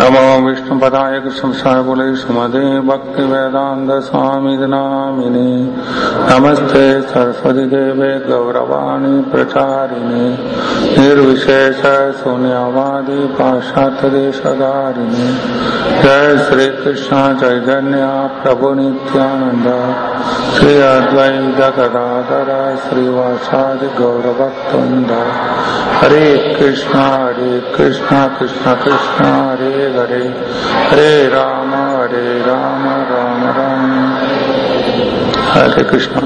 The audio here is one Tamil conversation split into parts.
नमो विष्णुपदाय कृष्णसाय बोले सुमदे भक्ति वेदांत स्वामी नामिने नमस्ते सरस्वती देवे गौरवाणी प्रचारिणे निर्विशेष शून्यवादी पाश्चात्य देशधारिणे जय श्री कृष्ण चैतन्य प्रभु नित्यानंद श्री अद्वैत गदाधर श्रीवासादि गौरभक्तवृंद हरे कृष्ण हरे कृष्ण कृष्ण कृष्ण हरे हरे हरे राम हरे राम राम राम हरे कृष्ण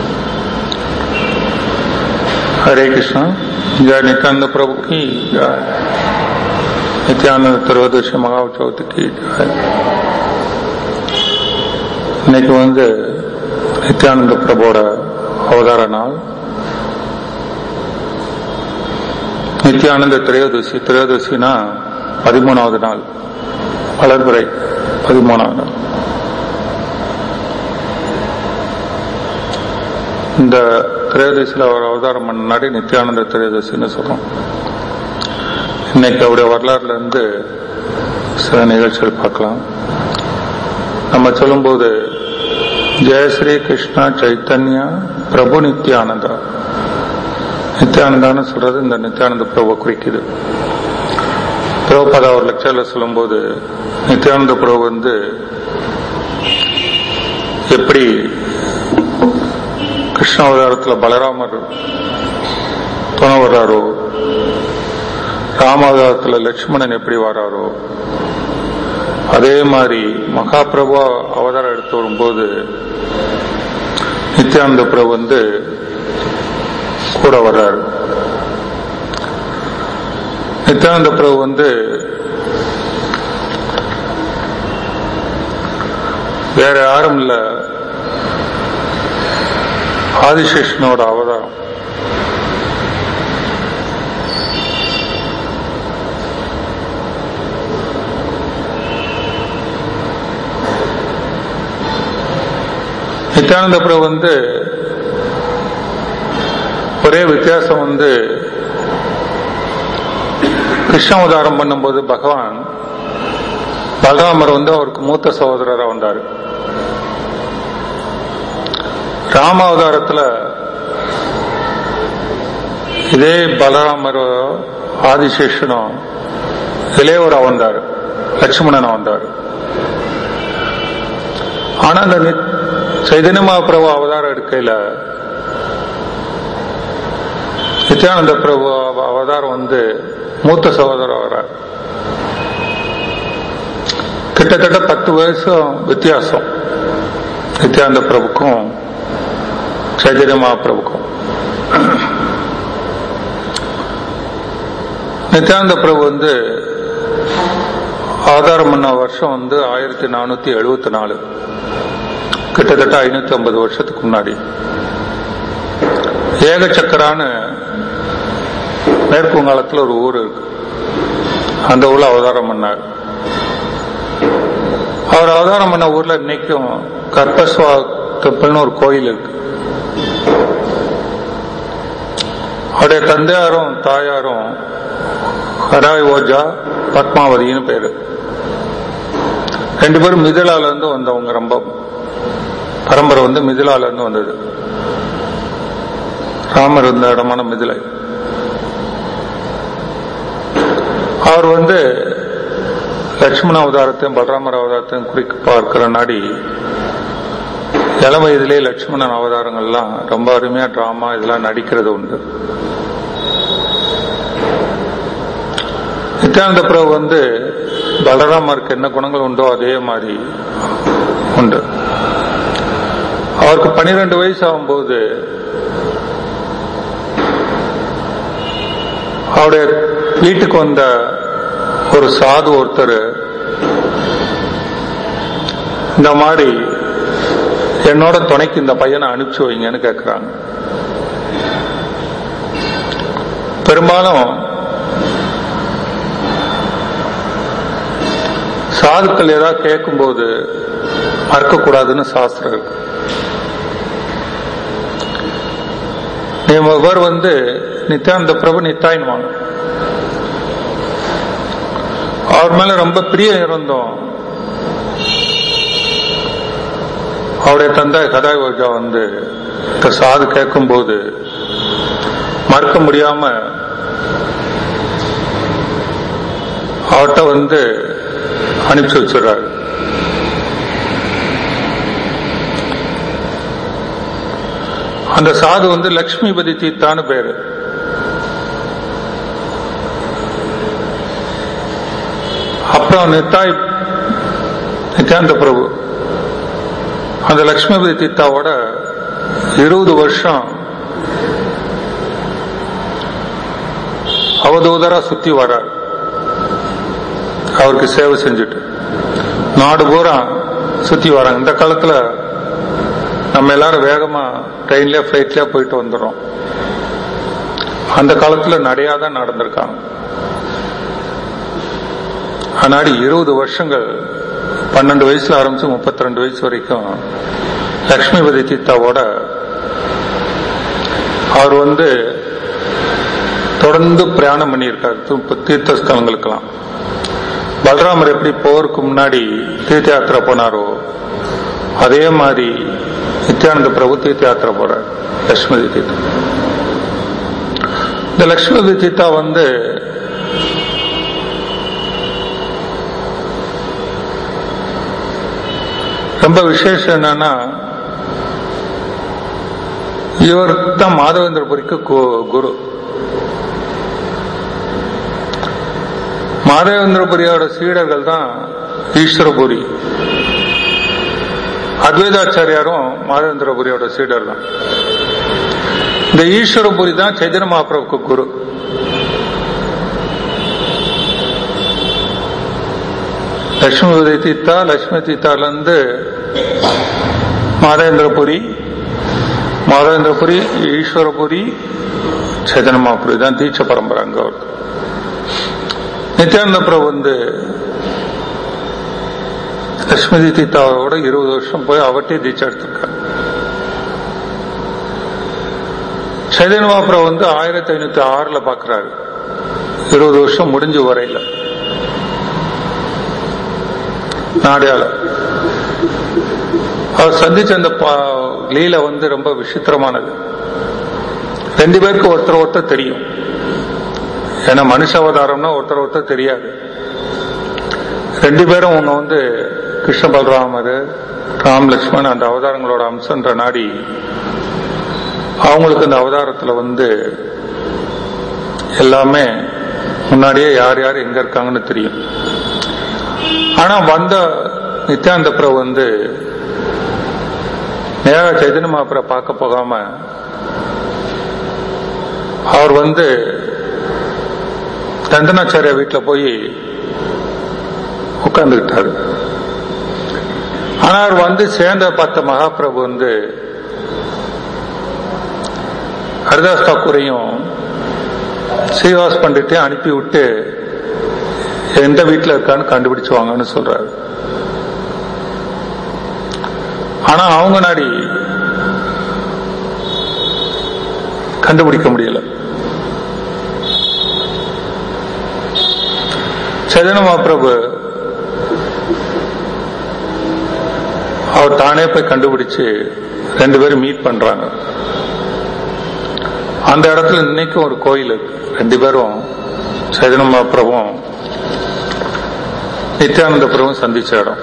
हरे कृष्ण जय नित्यानंद प्रभु की जय நித்யானந்த திருவதர்ஷி மகா சௌத்துக்கு ஜெய் இன்னைக்கு வந்து நித்யானந்த பிரபோட அவதார நாள் நித்யானந்த திரையோதசி திரையோதசினா பதிமூணாவது நாள் வளர்பிறை பதிமூணாவது நாள் இந்த திரையோதசியில் அவர் அவதாரம் பண்ணாடி நித்யானந்த திரையோதசின்னு சொல்றோம் இன்னைக்கு அவருடைய வரலாறுல இருந்து சில நிகழ்ச்சிகள் பார்க்கலாம் நம்ம சொல்லும்போது ஜெயஸ்ரீ கிருஷ்ணா சைத்தன்யா பிரபு நித்யானந்தா நித்யானந்தான்னு சொல்றது இந்த நித்யானந்த பிரபு குறிக்குது பிரபுபாதா ஒரு லெக்சர்ல சொல்லும்போது நித்யானந்த பிரபு வந்து எப்படி கிருஷ்ண அவதாரத்தில் பலராமர் துணை வர்றாரோ ராமாவதாரத்தில் லட்சுமணன் எப்படி வராரோ அதே மாதிரி மகாபிரபு அவதாரம் எடுத்து வரும்போது நித்யானந்த பிரபு வந்து கூட வர்றாரு நித்யானந்த பிரபு வந்து வேற யாரும் இல்ல ஆதிசேஷனோட அவதாரம் நித்யானந்த பிரபு வந்து ஒரே வித்தியாசம் வந்து கிருஷ்ண அவதாரம் பண்ணும்போது பகவான் பலராமர் வந்து அவருக்கு மூத்த சகோதரராக வந்தார் ராம அவதாரத்துல இதே பலராமர் ஆதிசேஷனும் இளையவரா வந்தார் லட்சுமணனா வந்தார் ஆனா அந்த சைதன்ய மகாபிரபு அவதாரம் எடுக்கையில நித்யானந்த பிரபு அவதாரம் வந்து மூத்த சகோதரர் வரார் கிட்டத்தட்ட பத்து வருஷம் வித்தியாசம் நித்யானந்த பிரபுக்கும் சைதன்ய மகாபிரபுக்கும் நித்யானந்த பிரபு வந்து ஆதாரம் பண்ண வருஷம் வந்து ஆயிரத்தி நானூத்தி எழுபத்தி நாலு கிட்டத்தட்ட ஐநூத்தி ஐம்பது வருஷத்துக்கு முன்னாடி ஏக சக்கரான்னு மேற்கு வங்காளத்தில் ஒரு ஊர் இருக்கு அந்த ஊர்ல அவதாரம் பண்ணார் அவர் அவதாரம் பண்ண ஊர்ல இன்னைக்கும் கற்பஸ்வா டெம்பிள்னு ஒரு கோயில் இருக்கு அவருடைய தந்தையாரும் தாயாரும் ஹராய் ஓஜா பத்மாவதினு பேரு ரெண்டு பேரும் மிதிலால இருந்து வந்தவங்க ரொம்ப பரம்பரை வந்து மிதிலால இருந்து வந்தது ராமர் இருந்த இடமான மிதிலை அவர் வந்து லட்சுமண அவதாரத்தையும் பலராமர் அவதாரத்தையும் குறிக்க பார்க்கிற நாடி இளம் வயதிலே லட்சுமணன் அவதாரங்கள்லாம் ரொம்ப அருமையா டிராமா இதெல்லாம் நடிக்கிறது உண்டு நித்யானந்த பிரபு வந்து பலராமருக்கு என்ன குணங்கள் உண்டோ அதே மாதிரி உண்டு அவருக்கு பனிரெண்டு வயசு ஆகும்போது அவருடைய வீட்டுக்கு வந்த ஒரு சாது ஒருத்தர் இந்த மாதிரி என்னோட துணைக்கு இந்த பையனை அனுப்பிச்சு வைங்கன்னு கேட்கிறாங்க பெரும்பாலும் சாதுக்கள் ஏதாவது கேட்கும்போது மறக்கக்கூடாதுன்னு சாஸ்திரம் இருக்கு இவர் வந்து நித்யானந்த பிரபு நித்தாயின்வாங்க அவர் மேல ரொம்ப பிரியம் இருந்தோம் அவருடைய தந்தை கதாய் ஓஜா வந்து இந்த சாது கேட்கும்போது மறுக்க முடியாம அவர்கிட்ட வந்து அனுப்பிச்சு வச்சிடுறாரு அந்த சாது வந்து லக்ஷ்மிபதி தீத்தான்னு பேரு அப்புறம் நித்தாய் நித்யானந்த பிரபு அந்த லக்ஷ்மிபதி தீத்தாவோட இருபது வருஷம் அவதூதரா சுத்தி வர்றார் அவருக்கு சேவை செஞ்சுட்டு நாடு பூரா சுத்தி வராங்க இந்த காலத்துல நம்ம எல்லாரும் வேகமா ட்ரெயின்லயே பிளைட்லயே போயிட்டு வந்துடுறோம் அந்த காலத்துல நடையாதான் நடந்திருக்காங்க ஆனாடி இருபது வருஷங்கள் பன்னெண்டு வயசுல ஆரம்பிச்சு முப்பத்தி ரெண்டு வயசு வரைக்கும் லக்ஷ்மிபதி தீத்தாவோட அவர் வந்து தொடர்ந்து பிரயாணம் பண்ணியிருக்காரு து- தீர்த்த ஸ்தலங்களுக்கெல்லாம் பலராமர் எப்படி போருக்கு முன்னாடி தீர்த்த யாத்திரை போனாரோ அதே மாதிரி நித்யானந்த பிரபு தீர்த்த யாத்திரை போறார் லட்சுமதி தீர்த்தம் இந்த லட்சுமதி தீர்த்தா வந்து ரொம்ப விசேஷம் என்னன்னா இவர் தான் மாதவேந்திரபுரிக்கு கு- குரு மாதவேந்திரபுரியோட சீடர்கள் தான் ஈஸ்வரபுரி அத்வைதாச்சாரியாரும் மாதவேந்திரபுரியோட சீடர் தான் இந்த ஈஸ்வரபுரி தான் சைதன்ய மகாபிரபுக்கு குரு லட்சுமி தீத்தா லட்சுமி தீத்தால இருந்து மாதேந்திரபுரி மாதேந்திரபுரி ஈஸ்வரபுரி சைதன்ய மகாபுரி தான் தீட்ச பரம்பரை அங்க வருது நித்யானந்த பிரபு வந்து லட்சுமதி தீத்தாவோட இருபது வருஷம் போய் அவர்கிட்டயே தீட்சை எடுத்திருக்காரு சைதன்ய மகாபிரபு வந்து ஆயிரத்தி ஐநூத்தி ஆறுல பாக்குறாரு இருபது வருஷம் முடிஞ்சு வரையில நாடியால அவர் சந்திச்ச அந்த பா- லீல வந்து ரொம்ப விசித்திரமானது ரெண்டு பேருக்கு ஒருத்தர் ஒருத்தர் தெரியும் ஏன்னா மனுஷ அவதாரம்னா ஒருத்தர் ஒருத்தர் தெரியாது ரெண்டு பேரும் அவங்க வந்து கிருஷ்ண பலராமர் ராம் லட்சுமண் அந்த அவதாரங்களோட அம்சன்ற நாடி அவங்களுக்கு இந்த அவதாரத்துல வந்து எல்லாமே முன்னாடியே யார் யார் எங்க இருக்காங்கன்னு தெரியும் ஆனா வந்த நித்யானந்த பிரபு வந்து நேரா சைதன்ய மகாபுர பார்க்க போகாம அவர் வந்து தந்தனாச்சாரிய வீட்டுல போய் உட்கார்ந்துக்கிட்டாரு ஆனா அவர் வந்து சேர்ந்த பார்த்த மகாபிரபு வந்து ஹரிதாஸ் தாக்கூரையும் ஸ்ரீவாஸ் பண்டிட்டையும் அனுப்பி விட்டு எந்த வீட்டுல இருக்கான்னு கண்டுபிடிச்சு வாங்கன்னு சொல்றாரு ஆனா அவங்க நாடி கண்டுபிடிக்க முடியல சைதன்ய மகாபிரபு அவர் தானே போய் கண்டுபிடிச்சு ரெண்டு பேரும் மீட் பண்றாங்க அந்த இடத்துல இன்னைக்கும் ஒரு கோயில் இருக்கு ரெண்டு பேரும் சைதன்ய மகாபிரபும் நித்யானந்த பிரபுவும் சந்திச்ச இடம்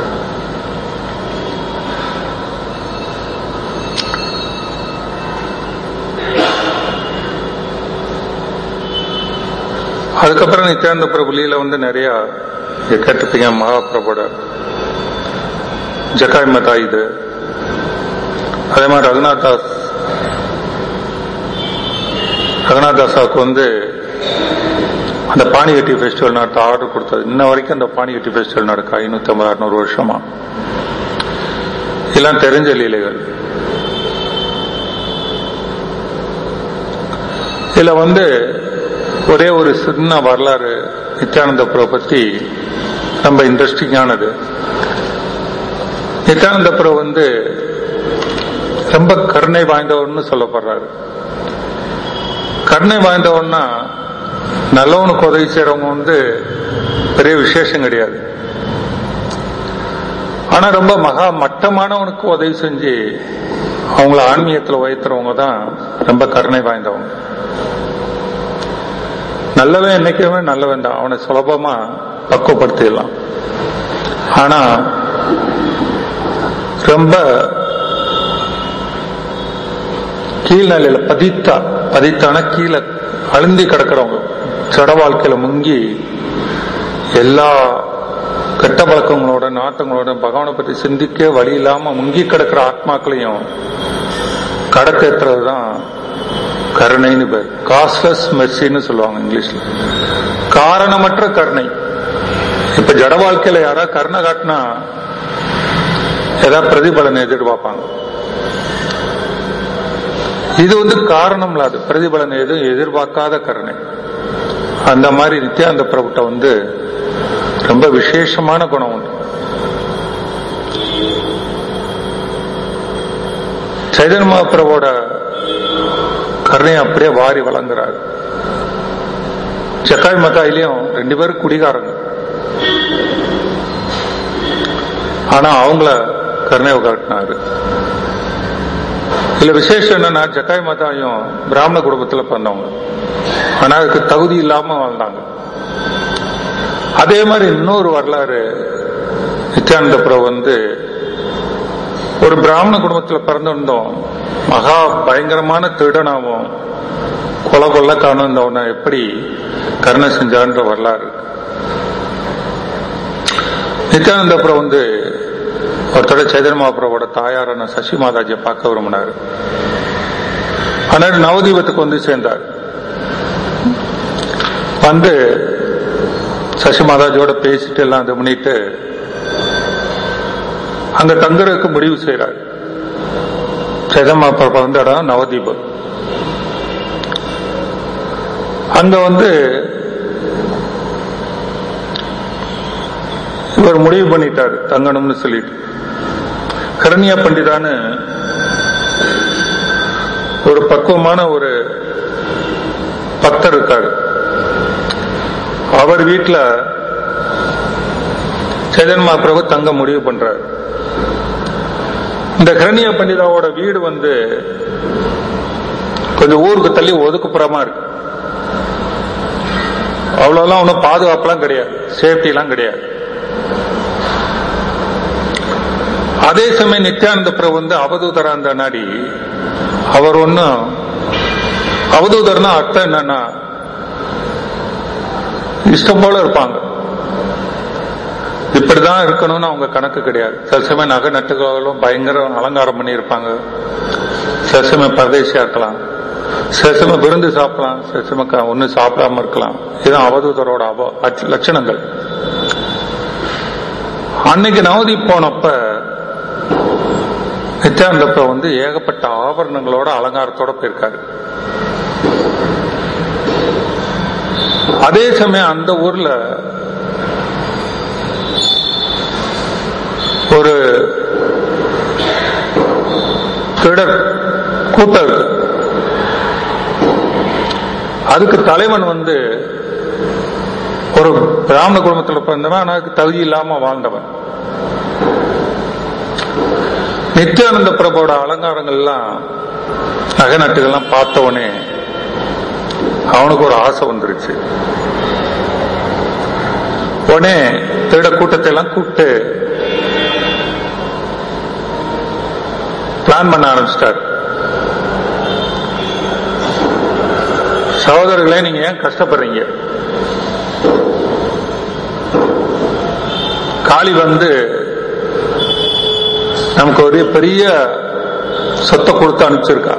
அதுக்கப்புறம் நித்யானந்த பிரபு லீல வந்து நிறைய இங்க கேட்டிருப்பீங்க மகாபிரபோட ஜக்காய் மதா இது அதே மாதிரி ரகுநாத் தாஸ் ரகுநாத் தாஸாவுக்கு வந்து அந்த பாணிகட்டி ஃபெஸ்டிவல் நடத்த ஆர்டர் கொடுத்தது இன்ன வரைக்கும் அந்த பாணிகட்டி ஃபெஸ்டிவல் நடக்க ஐநூத்தி ஐம்பது அறுநூறு வருஷமா எல்லாம் தெரிஞ்ச லீலைகள் இதுல வந்து ஒரே ஒரு சின்ன வரலாறு நித்யானந்த பிரபு பத்தி ரொம்ப இன்ட்ரெஸ்டிங்கானது நித்யானந்த பிரபு வந்து ரொம்ப கருணை வாய்ந்தவர்னு சொல்லப்படுறாரு கருணை வாய்ந்தவன்னா நல்லவனுக்கு உதவி செய்யறவங்க வந்து பெரிய விசேஷம் கிடையாது ஆனா ரொம்ப மகா மட்டமானவனுக்கு உதவி செஞ்சு அவங்கள ஆன்மீகத்துல உயர்த்துறவங்க தான் ரொம்ப கருணை வாய்ந்தவங்க நல்லவன் என்னைக்குமே நல்லவன் தான் அவனை சுலபமா பக்குவப்படுத்திடலாம் ஆனா ரொம்ப கீழ்நிலையில பதித்தா பதித்தான கீழே அழுந்தி கிடக்கிறவங்க சட வாழ்க்கையில முங்கி எல்லா கெட்ட பழக்கங்களோட நாட்டங்களோட பகவானை பற்றி சிந்திக்க வழி இல்லாம முங்கி கிடக்கிற ஆத்மாக்களையும் கடத்தேற்றுறது தான் கருணைன்னு பேர் காஸ்லெஸ் மெர்சின்னு சொல்லுவாங்க இங்கிலீஷ்ல காரணமற்ற கருணை இப்ப ஜட வாழ்க்கையில யாராவது கருணை காட்டினா ஏதாவது பிரதிபலனை எதிர்பார்ப்பாங்க இது வந்து காரணம் இல்லாது பிரதிபலனை எதுவும் எதிர்பார்க்காத கருணை அந்த மாதிரி நித்யானந்த பிரபுட்ட வந்து ரொம்ப விசேஷமான குணம் உண்டு சைதன்ய மகாபிரபோட கருணையை அப்படியே வாரி வழங்குறாரு ஜக்காய் மத்தாயிலையும் ரெண்டு பேரும் குடிகாரங்க ஆனா அவங்கள கருணை காட்டினாரு இதுல விசேஷம் என்னன்னா ஜக்காய் மாதாயும் பிராமண குடும்பத்துல பிறந்தவங்க ஆனா அதுக்கு தகுதி இல்லாம வாழ்ந்தாங்க அதே மாதிரி இன்னொரு வரலாறு நித்யானந்த பிரபு வந்து ஒரு பிராமண குடும்பத்துல பிறந்திருந்தோம் மகா பயங்கரமான திருடனாவும் கொலை கொள்ள காணுந்தவனை எப்படி கருணை செஞ்சான்ற வரலாறு நித்யானந்த பிரபு வந்து ஒருத்தர சைதன்ய மகாபிரபோட தாயாரான சசி மாதாஜியை பார்க்க விரும்பினார் ஆனால் நவதீபத்துக்கு வந்து சேர்ந்தார் வந்து சசி மாதாஜியோட பேசிட்டு எல்லாம் இது பண்ணிட்டு அங்க தங்குறதுக்கு முடிவு செய்யறாரு சைதன்ய மகாபிரபா வந்த இடம் நவதீபம் அங்க வந்து இவர் முடிவு பண்ணிட்டாரு தங்கணும்னு சொல்லிட்டு கரணியா பண்டிதான்னு ஒரு பக்குவமான ஒரு பக்தர் இருக்காரு அவர் வீட்டுல சைதன் மகாபிரபு தங்க முடிவு பண்றாரு இந்த கரணிய பண்டிதாவோட வீடு வந்து கொஞ்சம் ஊருக்கு தள்ளி ஒதுக்குப்புறமா இருக்கு அவ்வளவுலாம் ஒன்றும் பாதுகாப்புலாம் கிடையாது சேஃப்டி எல்லாம் கிடையாது அதே சமயம் நித்யானந்த பிரபு வந்து அவதூதரா இருந்த நாடி அவர் ஒன்னும் அவதூதர்னா அர்த்தம் என்னன்னா இஷ்டம் போல இருப்பாங்க இப்படிதான் இருக்கணும்னு அவங்க கணக்கு கிடையாது சில சமயம் நகை நட்டுகளும் பயங்கர அலங்காரம் பண்ணி இருப்பாங்க சில சமயம் பரதேசியா இருக்கலாம் சில சமயம் விருந்து சாப்பிடலாம் சில சமயம் ஒண்ணு சாப்பிடாம இருக்கலாம் இதுதான் அவதூதரோட அவ லட்சணங்கள் அன்னைக்கு நவதி போனப்ப நித்யானந்தப்ப வந்து ஏகப்பட்ட ஆபரணங்களோட அலங்காரத்தோட போயிருக்காரு அதே சமயம் அந்த ஊர்ல ஒரு திருடர் கூட்டம் இருக்கு அதுக்கு தலைவன் வந்து ஒரு பிராமண குடும்பத்தில் பிறந்தவன் ஆனால் அதுக்கு தகுதி இல்லாம வாழ்ந்தவன் நித்யானந்த பிரபோட அலங்காரங்கள்லாம் நகை நட்டுகள்லாம் பார்த்தவனே அவனுக்கு ஒரு ஆசை வந்துருச்சு உடனே திருட கூட்டத்தை எல்லாம் கூப்பிட்டு பிளான் பண்ண ஆரம்பிச்சிட்டார் சகோதரர்களே நீங்க ஏன் கஷ்டப்படுறீங்க காளி வந்து நமக்கு ஒரு பெரிய சொத்தை கொடுத்து அனுப்பிச்சிருக்கா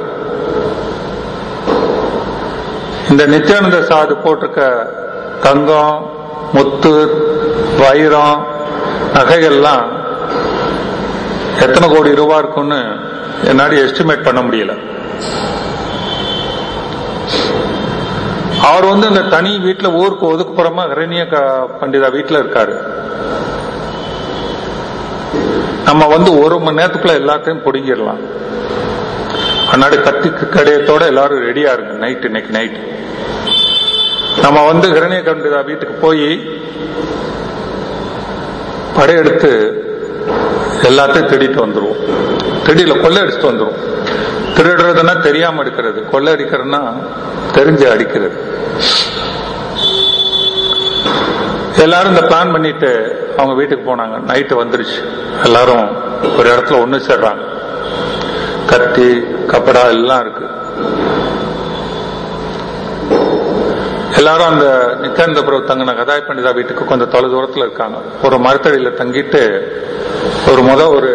இந்த நித்யானந்த சாது போட்டிருக்க தங்கம் முத்து வைரம் நகைகள்லாம் எத்தனை கோடி ரூபா இருக்கும்னு என்னாடி எஸ்டிமேட் பண்ண முடியல அவர் வந்து இந்த தனி வீட்டுல ஊருக்கு ஒதுக்குப்புறமா ஹரணிய பண்டிதா வீட்டுல இருக்காரு நம்ம வந்து ஒரு மணி நேரத்துக்குள்ள எல்லாத்தையும் பிடுங்கிடலாம் அன்னாடி கத்தி கடையத்தோட எல்லாரும் ரெடியா இருங்க நைட் இன்னைக்கு நைட் நம்ம வந்து ஹிரணிய கண்டிதா வீட்டுக்கு போய் படையெடுத்து எல்லாத்தையும் திருடிட்டு வந்துருவோம் திருடியில கொள்ளை அடிச்சுட்டு வந்துரும் திருடுறதுன்னா தெரியாம எடுக்கிறது கொள்ளை அடிக்கிறதுனா தெரிஞ்சு அடிக்கிறது எல்லாரும் இந்த பிளான் பண்ணிட்டு அவங்க வீட்டுக்கு போனாங்க நைட்டு வந்துருச்சு எல்லாரும் ஒரு இடத்துல ஒண்ணு சேர்றாங்க கத்தி கப்படா எல்லாம் இருக்கு எல்லாரும் அந்த நித்யானந்த பிரபு தங்கின கதாய் பண்டிதா வீட்டுக்கு கொஞ்சம் தொலை தூரத்துல இருக்காங்க ஒரு மரத்தடியில தங்கிட்டு ஒரு முத ஒரு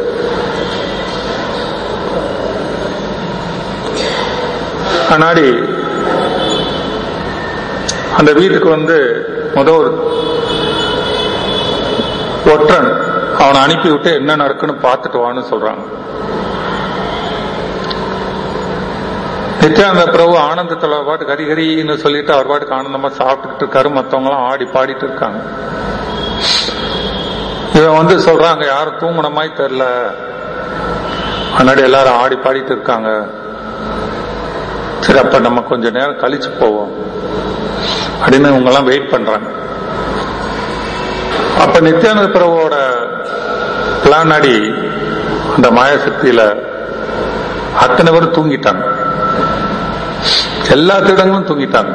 கண்ணாடி அந்த வீட்டுக்கு வந்து முத ஒரு ஒற்றன் அவனை அனுப்பி விட்டு என்ன நடக்குன்னு பார்த்துட்டு வான்னு சொல்றாங்க நித்யானந்த பிரபு ஆனந்தத்துல அவர் பாட்டு கரி கரின்னு சொல்லிட்டு அவர் பாட்டுக்கு ஆனந்தமா சாப்பிட்டுக்கிட்டு இருக்காரு மத்தவங்க எல்லாம் ஆடி பாடிட்டு இருக்காங்க இவன் வந்து சொல்றாங்க யாரும் தூங்குன மாதிரி தெரியல முன்னாடி எல்லாரும் ஆடி பாடிட்டு இருக்காங்க சரி அப்ப நம்ம கொஞ்ச நேரம் கழிச்சு போவோம் அப்படின்னு இவங்க எல்லாம் வெயிட் பண்றாங்க அப்ப நித்யானந்த பிரபுவோட பிளான் அடி அந்த மாயசக்தியில அத்தனை பேரும் தூங்கிட்டாங்க எல்லா திருடங்களும் தூங்கிட்டாங்க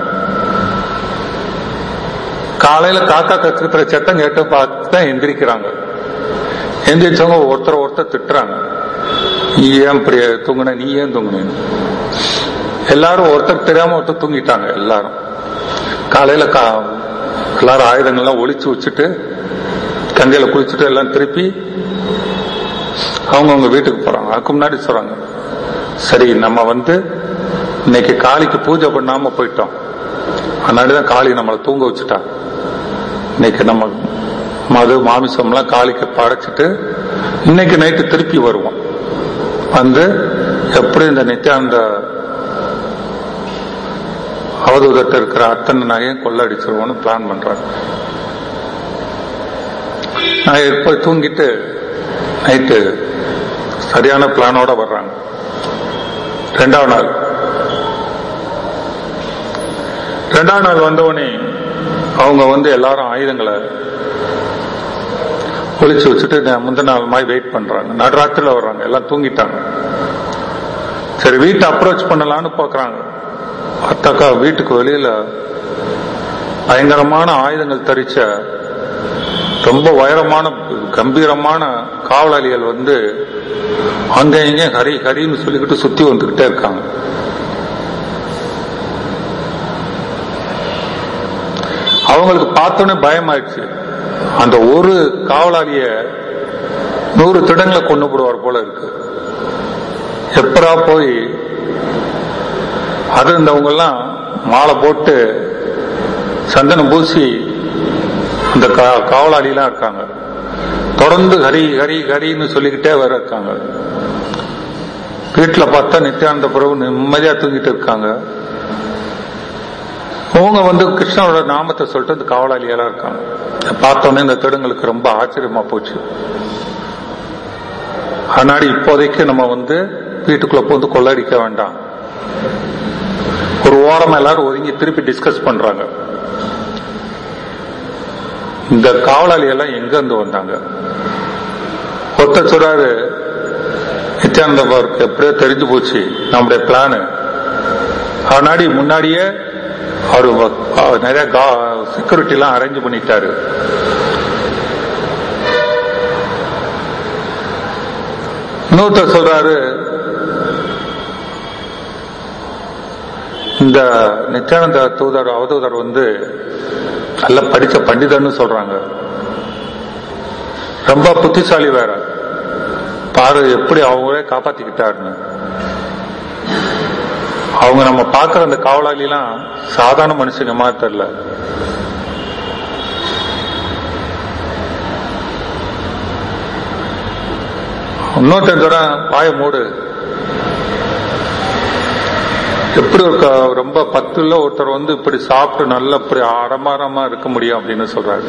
காலையில காக்கா கத்துக்கிற சத்தம் கேட்டு பார்த்து தான் எந்திரிக்கிறாங்க எந்திரிச்சவங்க ஒருத்தர் ஒருத்தர் திட்டுறாங்க நீ ஏன் இப்படி தூங்குன நீ ஏன் தூங்குன எல்லாரும் ஒருத்தர் தெரியாம ஒருத்தர் தூங்கிட்டாங்க எல்லாரும் காலையில கா எல்லாரும் ஆயுதங்கள்லாம் ஒளிச்சு வச்சுட்டு கங்கையில குளிச்சுட்டு எல்லாம் திருப்பி அவங்க அவங்க வீட்டுக்கு போறாங்க அதுக்கு முன்னாடி சொல்றாங்க சரி நம்ம வந்து இன்னைக்கு காளிக்கு பூஜை பண்ணாம போயிட்டோம் அதனாலதான் காளி நம்மளை தூங்க வச்சுட்டா இன்னைக்கு நம்ம மது மாமிசம்லாம் காளிக்கு படைச்சிட்டு இன்னைக்கு நைட்டு திருப்பி வருவோம் வந்து எப்படி இந்த நித்யானந்த அவதூதத்தை இருக்கிற அத்தனை நகையும் கொள்ளடிச்சிருவோம்னு பிளான் பண்றாங்க நான் போய் தூங்கிட்டு நைட்டு சரியான பிளானோட வர்றாங்க ரெண்டாவது நாள் ரெண்டாவது நாள் வந்தவொடனே அவங்க வந்து எல்லாரும் ஆயுதங்களை ஒளிச்சு வச்சுட்டு முந்தின நாள் மாதிரி வெயிட் பண்றாங்க நடுராத்திரில வர்றாங்க எல்லாம் தூங்கிட்டாங்க சரி வீட்டை அப்ரோச் பண்ணலான்னு பாக்குறாங்க அத்தாக்கா வீட்டுக்கு வெளியில பயங்கரமான ஆயுதங்கள் தரிச்ச ரொம்ப உயரமான கம்பீரமான காவலாளிகள் வந்து அங்க இங்க ஹரி ஹரின்னு சொல்லிக்கிட்டு சுத்தி வந்துகிட்டே இருக்காங்க அவங்களுக்கு பார்த்தோன்னே பயமாயிடுச்சு அந்த ஒரு காவலாளிய நூறு திடங்களை கொண்டு போடுவார் போல இருக்கு எப்படா போய் அது இருந்தவங்க எல்லாம் மாலை போட்டு சந்தனம் பூசி அந்த காவலாளிலாம் இருக்காங்க தொடர்ந்து ஹரி ஹரி ஹரின்னு சொல்லிக்கிட்டே வர இருக்காங்க வீட்டுல பார்த்தா நித்யானந்த பிரபு நிம்மதியா தூங்கிட்டு இருக்காங்க அவங்க வந்து கிருஷ்ணனோட நாமத்தை சொல்லிட்டு அந்த காவலாளியெல்லாம் இருக்காங்க பார்த்தோன்னே இந்த திடங்களுக்கு ரொம்ப ஆச்சரியமா போச்சு அதனால இப்போதைக்கு நம்ம வந்து வீட்டுக்குள்ள போந்து கொள்ளடிக்க வேண்டாம் ஒரு ஓரம் எல்லாரும் ஒதுங்கி திருப்பி டிஸ்கஸ் பண்றாங்க இந்த காவலாளி எல்லாம் எங்க இருந்து வந்தாங்க ஒத்த சொல்றாரு நித்யானந்த பாருக்கு எப்படியோ தெரிஞ்சு போச்சு நம்முடைய பிளானு அதனாடி முன்னாடியே அவரு நிறைய செக்யூரிட்டி எல்லாம் அரேஞ்ச் பண்ணிட்டாரு இன்னொருத்தர் சொல்றாரு இந்த நித்யானந்த தூதர் அவதூதர் வந்து நல்ல படிச்ச பண்டிதர்னு சொல்றாங்க ரொம்ப புத்திசாலி வேற பாரு எப்படி அவங்களே காப்பாத்திக்கிட்டாருன்னு அவங்க நம்ம பாக்குற அந்த காவலாளி எல்லாம் சாதாரண மனுஷங்க மாதிரி தெரியல இன்னொருத்தன் சொல்றான் வாய மூடு எப்படி ஒரு ரொம்ப பத்துல ஒருத்தர் வந்து இப்படி சாப்பிட்டு நல்ல இப்படி ஆரமாரமா இருக்க முடியும் அப்படின்னு சொல்றாரு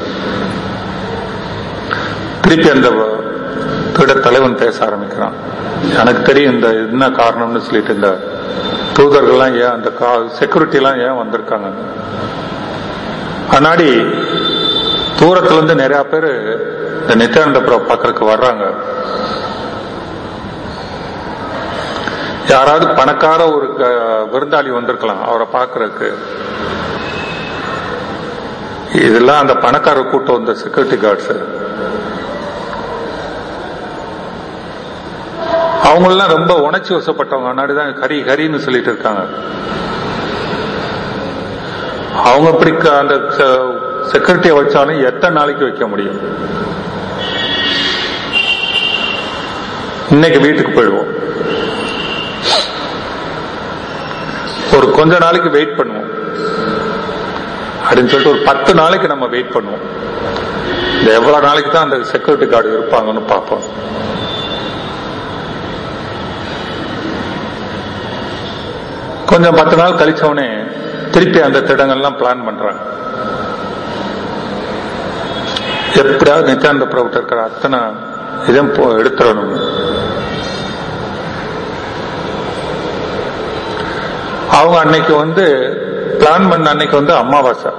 திருப்பி அந்த திட தலைவன் பேச ஆரம்பிக்கிறான் எனக்கு தெரியும் இந்த என்ன காரணம்னு சொல்லிட்டு இந்த தூதர்கள்லாம் ஏன் அந்த செக்யூரிட்டி எல்லாம் ஏன் வந்திருக்காங்க முன்னாடி தூரத்துல இருந்து நிறைய பேர் இந்த நித்யானந்த பிரபு பார்க்கறதுக்கு வர்றாங்க யாராவது பணக்கார ஒரு க- விருந்தாளி வந்திருக்கலாம் அவரை பார்க்கறதுக்கு இதெல்லாம் அந்த பணக்கார கூட்டம் வந்த செக்யூரிட்டி கார்ட்ஸ் அவங்களெல்லாம் ரொம்ப உணர்ச்சி வசப்பட்டவங்க முன்னாடி தான் கறி கறின்னு சொல்லிட்டு இருக்காங்க அவங்க இப்படி க- அந்த செக்யூரிட்டியை வச்சாலும் எத்தனை நாளைக்கு வைக்க முடியும் இன்னைக்கு வீட்டுக்கு போயிடுவோம் ஒரு கொஞ்ச நாளைக்கு வெயிட் பண்ணுவோம் அப்படின்னு சொல்லிட்டு ஒரு பத்து நாளைக்கு நம்ம வெயிட் பண்ணுவோம் இந்த எவ்வளவு நாளைக்கு தான் அந்த செக்யூரிட்டி கார்டு இருப்பாங்கன்னு பார்ப்போம் கொஞ்சம் பத்து நாள் கழிச்சவனே திருப்பி அந்த திட்டங்கள்லாம் பிளான் பண்றாங்க எப்படியாவது நித்யானந்த பிரபுட்ட இருக்கிற அத்தனை இதையும் போ- எடுத்துடணும் அவங்க அன்னைக்கு வந்து பிளான் பண்ண அன்னைக்கு வந்து அமாவாசை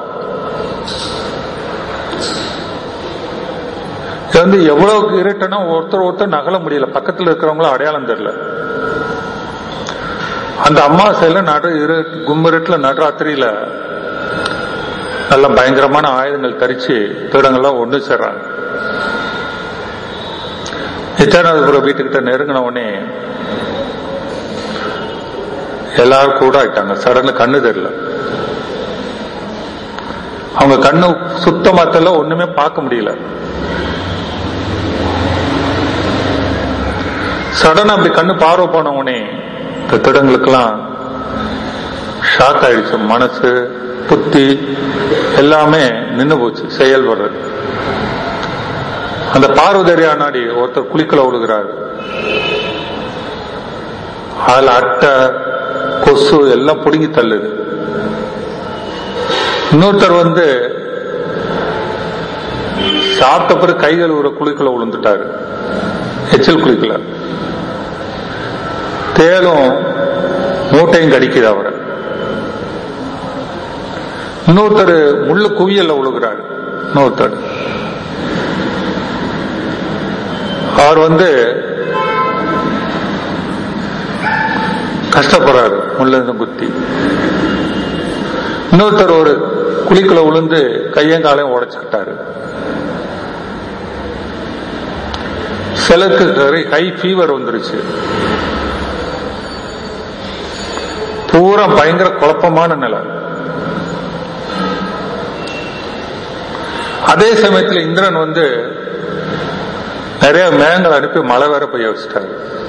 இது வந்து எவ்வளவு இருட்டுனா ஒருத்தர் ஒருத்தர் நகல முடியல பக்கத்துல இருக்கிறவங்களும் அடையாளம் தெரியல அந்த அமாவாசையில நடு இரு கும்பருட்டுல நடுராத்திரியில நல்ல பயங்கரமான ஆயுதங்கள் தரிச்சு திருடங்கள்லாம் ஒண்ணு சேர்றாங்க நித்யானந்தபுரம் வீட்டுக்கிட்ட நெருங்கின உடனே எல்லாரும் கூட ஆயிட்டாங்க சடன்ல கண்ணு தெரியல அவங்க கண்ணு சுத்தமா தெரியல ஒண்ணுமே பார்க்க முடியல சடன் அப்படி கண்ணு பார்வை போன உடனே இந்த திடங்களுக்கெல்லாம் ஷாக் ஆயிடுச்சு மனசு புத்தி எல்லாமே நின்னு போச்சு செயல்படுறது அந்த பார்வதரியா நாடி ஒருத்தர் குளிக்கல விழுகிறாரு அதுல அட்டை கொசு எல்லாம் பிடுங்கி தள்ளுது இன்னொருத்தர் வந்து சாப்பிட்ட பிறகு கை கழுவுற குளிக்கல விழுந்துட்டாரு எச்சல் குளிக்கல தேலும் மூட்டையும் கடிக்குது அவரை இன்னொருத்தர் முள்ளு குவியல்ல விழுகிறார் இன்னொருத்தர் அவர் வந்து கஷ்டப்படுறாரு முள்ள குத்தி இன்னொருத்தர் ஒரு குழிக்குள்ள விழுந்து கையங்காலையும் உடைச்சுக்கிட்டாரு சிலருக்கு ஹை ஃபீவர் வந்துருச்சு பூரா பயங்கர குழப்பமான நிலை அதே சமயத்துல இந்திரன் வந்து நிறைய மேகங்கள் அனுப்பி மழை வேற பெய்ய வச்சுட்டாரு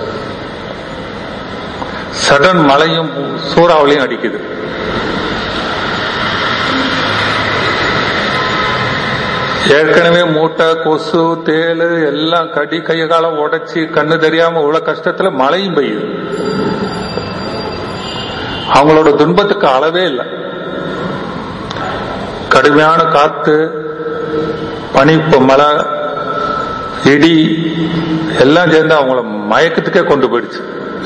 சடன் மழையும் சூறாவளியும் அடிக்குது ஏற்கனவே மூட்டை கொசு தேளு எல்லாம் கடி கைய காலம் உடைச்சி கண்ணு தெரியாம இவ்வளவு கஷ்டத்துல மழையும் பெய்யுது அவங்களோட துன்பத்துக்கு அளவே இல்லை கடுமையான காத்து பனி ப- மழை இடி எல்லாம் சேர்ந்து அவங்கள மயக்கத்துக்கே கொண்டு போயிடுச்சு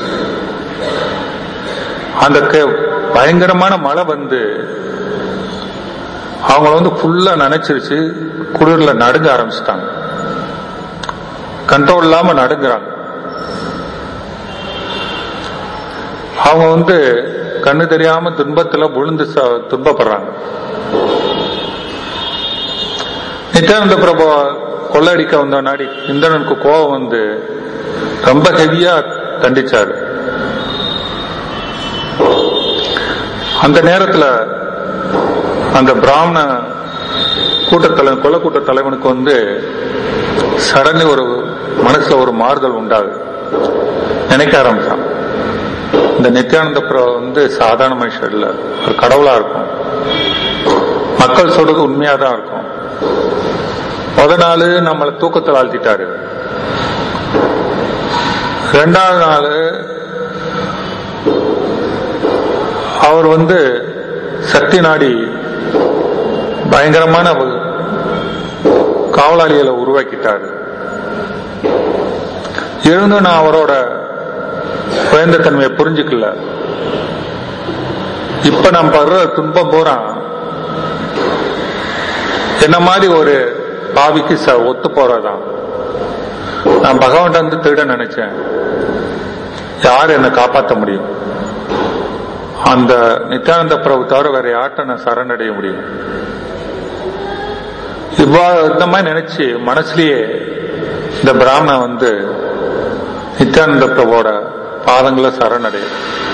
அந்த க- பயங்கரமான மழை வந்து அவங்கள வந்து ஃபுல்லா நினைச்சிருச்சு குளிர்ல நடுங்க ஆரம்பிச்சிட்டாங்க கண்ட்ரோல் இல்லாம நடுங்குறாங்க அவங்க வந்து கண்ணு தெரியாம துன்பத்துல விழுந்து ச- துன்பப்படுறாங்க நித்யானந்த பிரபு கொள்ளடிக்க வந்த நாடி இந்திரனுக்கு கோபம் வந்து ரொம்ப ஹெவியா தண்டிச்சாரு அந்த நேரத்துல அந்த பிராமண கூட்டத்தலை கொலை கூட்ட தலைவனுக்கு வந்து சடனே ஒரு மனசுல ஒரு மாறுதல் உண்டாகுது நினைக்க ஆரம்பிச்சான் இந்த நித்யானந்த பிரபு வந்து சாதாரண மனுஷன் இல்ல ஒரு கடவுளா இருக்கும் மக்கள் சொல்றது உண்மையா தான் இருக்கும் முத நாள் நம்மளை தூக்கத்தில் ஆழ்த்திட்டாரு ரெண்டாவது நாள் அவர் வந்து சக்தி நாடி பயங்கரமான ஒரு காவலாளிகளை உருவாக்கிட்டாரு இருந்தும் நான் அவரோட குழந்தை தன்மையை புரிஞ்சுக்கல இப்ப நான் படுற துன்பம் பூரா என்ன மாதிரி ஒரு பாவிக்கு ச- ஒத்து போறதான் நான் பகவான் வந்து திருட நினைச்சேன் யார் என்னை காப்பாற்ற முடியும் அந்த நித்யானந்த பிரபு தவிர வேற யார்கிட்ட நான் சரணடைய முடியும் இவ்வா இந்த மாதிரி நினைச்சு மனசுலயே இந்த பிராமணன் வந்து நித்யானந்த பிரபுவோட பாதங்களை சரணடையும்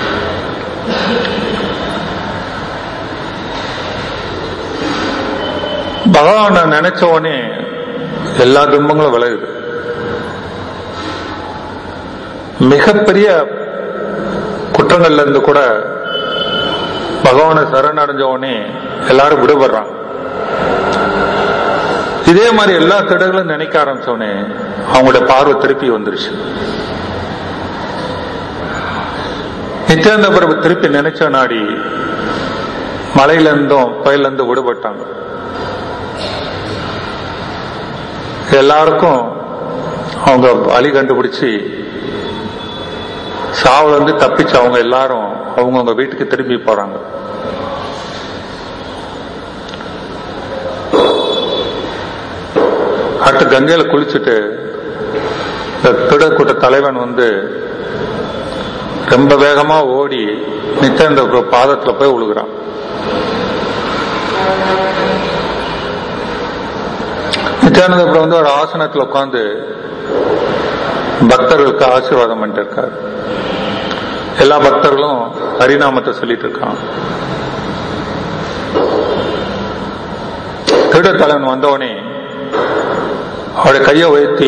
பகவானை நினைச்ச உடனே எல்லா துன்பங்களும் விலகுது மிகப்பெரிய குற்றங்கள்ல இருந்து கூட பகவானை சரணடைஞ்ச உடனே எல்லாரும் விடுபடுறாங்க இதே மாதிரி எல்லா திடங்களும் நினைக்க ஆரம்பிச்சோடனே அவங்களோட பார்வை திருப்பி வந்துருச்சு நித்யானந்த பிரபு திருப்பி நினைச்ச நாடி மலையில இருந்தும் புயல்ல இருந்து விடுபட்டாங்க எல்லாருக்கும் அவங்க வழி கண்டுபிடிச்சு சாவுல இருந்து தப்பிச்சு அவங்க எல்லாரும் அவங்கவுங்க வீட்டுக்கு திரும்பி போறாங்க அடுத்து கங்கையில குளிச்சுட்டு இந்த திடக்கூட்ட தலைவன் வந்து ரொம்ப வேகமா ஓடி நித்யானந்த பிரபு பாதத்துல போய் விழுகிறான் நித்யானந்த பிரபு வந்து ஒரு ஆசனத்துல உட்கார்ந்து பக்தர்களுக்கு ஆசீர்வாதம் பண்ணிட்டு இருக்காரு எல்லா பக்தர்களும் ஹரிநாமத்தை சொல்லிட்டு இருக்கான் திருட தலைவன் வந்தவனே அவருடைய கையை உயர்த்தி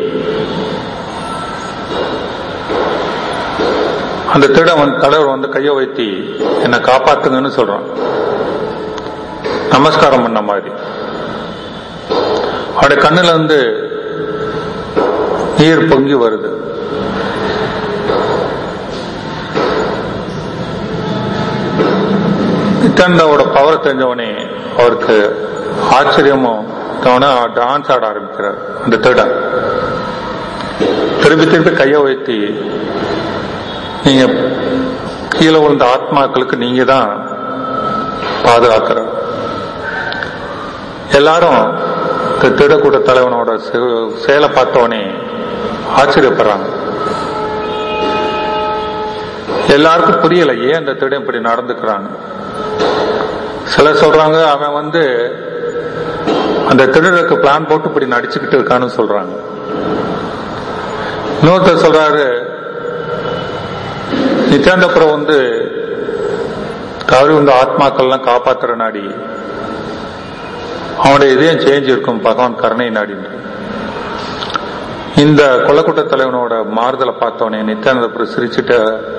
அந்த திருடன் வந்து தலைவர் வந்து கையை உயர்த்தி என்னை காப்பாத்துங்கன்னு சொல்றான் நமஸ்காரம் பண்ண மாதிரி அவருடைய கண்ணுல இருந்து நீர் பொங்கி வருது நித்யானந்தாவோட பவர் தெரிஞ்சவனே அவருக்கு ஆச்சரியமும் தவணை டான்ஸ் ஆட ஆரம்பிக்கிறார் அந்த திருடன் திருப்பி திருப்பி கையை உயர்த்தி நீங்க கீழே விழுந்த ஆத்மாக்களுக்கு நீங்க தான் பாதுகாக்கிறார் எல்லாரும் இந்த திருடக்கூட்ட தலைவனோட செ- செயலை பார்த்தோன்னே ஆச்சரியப்படுறாங்க எல்லாருக்கும் புரியல ஏன் அந்த திருடன் இப்படி நடந்துக்கிறாங்க சிலர் சொல்றாங்க அவன் வந்து அந்த திருடருக்கு பிளான் போட்டு இப்படி நடிச்சுக்கிட்டு இருக்கான்னு சொல்றாங்க இன்னொருத்தர் சொல்றாரு நித்யானந்தபுரம் வந்து தவறி வந்த ஆத்மாக்கள்லாம் காப்பாத்துற நாடி அவனுடைய இதயம் சேஞ்ச் இருக்கும் பகவான் கருணை நாடின்னு இந்த கொல்லக்கூட்ட தலைவனோட மாறுதலை பார்த்தவனே நித்யானந்தபுரம் சிரிச்சுட்டு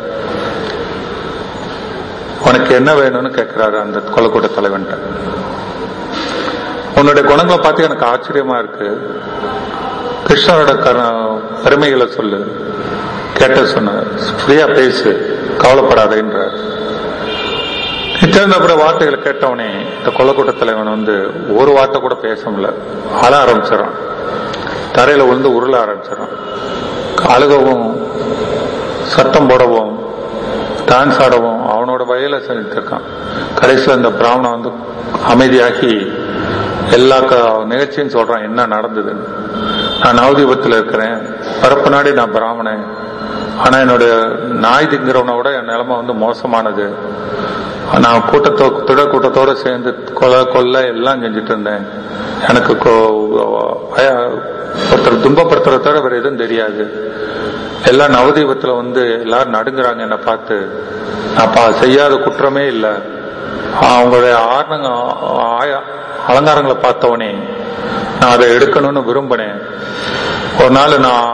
உனக்கு என்ன வேணும்னு கேட்கிறாரு அந்த கொல்லக்கூட்ட தலைவன்ட்ட உன்னுடைய குணங்களை பார்த்து எனக்கு ஆச்சரியமா இருக்கு கிருஷ்ணரோட கர- பெருமைகளை சொல்லு கேட்ட சொன்ன ஃப்ரீயா பேசு கவலைப்படாதேன்ற நித்யானந்தபுர வார்த்தைகளை கேட்டவனே இந்த கொல்லக்கூட்ட தலைவன் வந்து ஒரு வார்த்தை கூட பேச முடியல அழ ஆரம்பிச்சிடறான் தரையில விழுந்து உருள ஆரம்பிச்சிடறான் அழுகவும் சத்தம் போடவும் டான்ஸ் ஆடவும் அவனோட வயல செஞ்சுட்டு இருக்கான் கடைசியில் இந்த பிராமணன் வந்து அமைதியாகி எல்லா க- நிகழ்ச்சியும் சொல்றான் என்ன நடந்ததுன்னு நான் நவதீபத்தில் இருக்கிறேன் பரப்பு நாடி நான் பிராமணன் ஆனா என்னுடைய நாய் திங்கிறவனை விட என் நிலைமை வந்து மோசமானது நான் கூட்டத்தோ திட கூட்டத்தோட சேர்ந்து கொலை கொல்ல எல்லாம் செஞ்சுட்டு இருந்தேன் எனக்கு கொ- பய- ஒருத்தர் துன்பப்படுத்துறத தவிர வேற எதுவும் தெரியாது எல்லாம் நவதீபத்துல வந்து எல்லாரும் நடுங்குறாங்க என்னை பார்த்து நான் பா- செய்யாத குற்றமே இல்லை அவங்களுடைய ஆரணங்க ஆய- அலங்காரங்களை பார்த்தவனே நான் அதை எடுக்கணும்னு விரும்பினேன் ஒரு நாள் நான்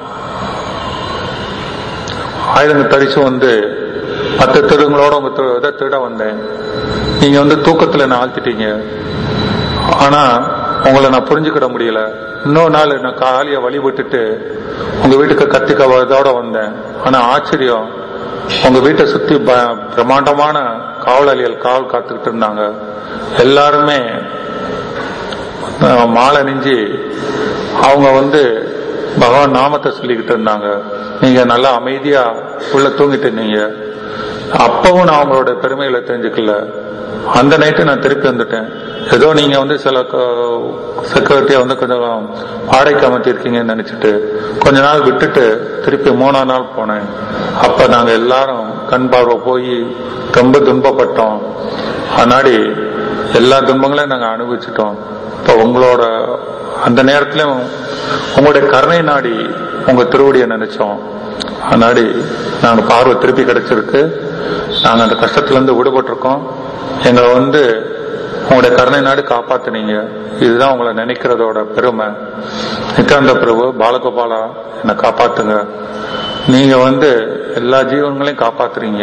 ஆயுதங்கள் தரிச்சு வந்து மற்ற திருங்களோட உங்க தி- இதை திருட வந்தேன் நீங்க வந்து தூக்கத்துல என்ன ஆழ்த்திட்டீங்க ஆனா உங்களை நான் புரிஞ்சுக்கிட முடியல இன்னொரு நாள் நான் காலிய வழிபட்டுட்டு உங்க வீட்டுக்கு கத்திக்க இதோட வந்தேன் ஆனா ஆச்சரியம் உங்க வீட்டை சுத்தி ப- பிரம்மாண்டமான காவலாளிகள் காவல் காத்துக்கிட்டு இருந்தாங்க எல்லாருமே அஹ், மாலை நெஞ்சு அவங்க வந்து பகவான் நாமத்தை சொல்லிக்கிட்டு இருந்தாங்க நீங்க நல்லா அமைதியா உள்ள தூங்கிட்டு இருந்தீங்க அப்பவும் நான் அவங்களோட பெருமைகளை தெரிஞ்சுக்கல அந்த நைட்டு நான் திருப்பி வந்துட்டேன் ஏதோ நீங்க வந்து சில செக்யூரிட்டியா வந்து கொஞ்சம் வாடகைக்கு அமர்த்திருக்கீங்கன்னு நினைச்சிட்டு கொஞ்ச நாள் விட்டுட்டு திருப்பி மூணாம் நாள் போனேன் அப்ப நாங்க எல்லாரும் கண் பார்வை போய் ரொம்ப துன்பப்பட்டோம் அதனாடி எல்லா துன்பங்களையும் நாங்க அனுபவிச்சிட்டோம் இப்போ உங்களோட அந்த நேரத்திலும் உங்களுடைய கருணை நாடி உங்க திருவடியை நினைச்சோம் அதனாடி நாங்க பார்வை திருப்பி கிடைச்சிருக்கு நாங்க அந்த கஷ்டத்துல இருந்து விடுபட்டிருக்கோம் எங்களை வந்து உங்களுடைய கருணை நாடு காப்பாத்துனீங்க இதுதான் உங்களை நினைக்கிறதோட பெருமை நித்யானந்த பிரபு பாலகோபாலா என்னை காப்பாத்துங்க நீங்க வந்து எல்லா ஜீவன்களையும் காப்பாத்துறீங்க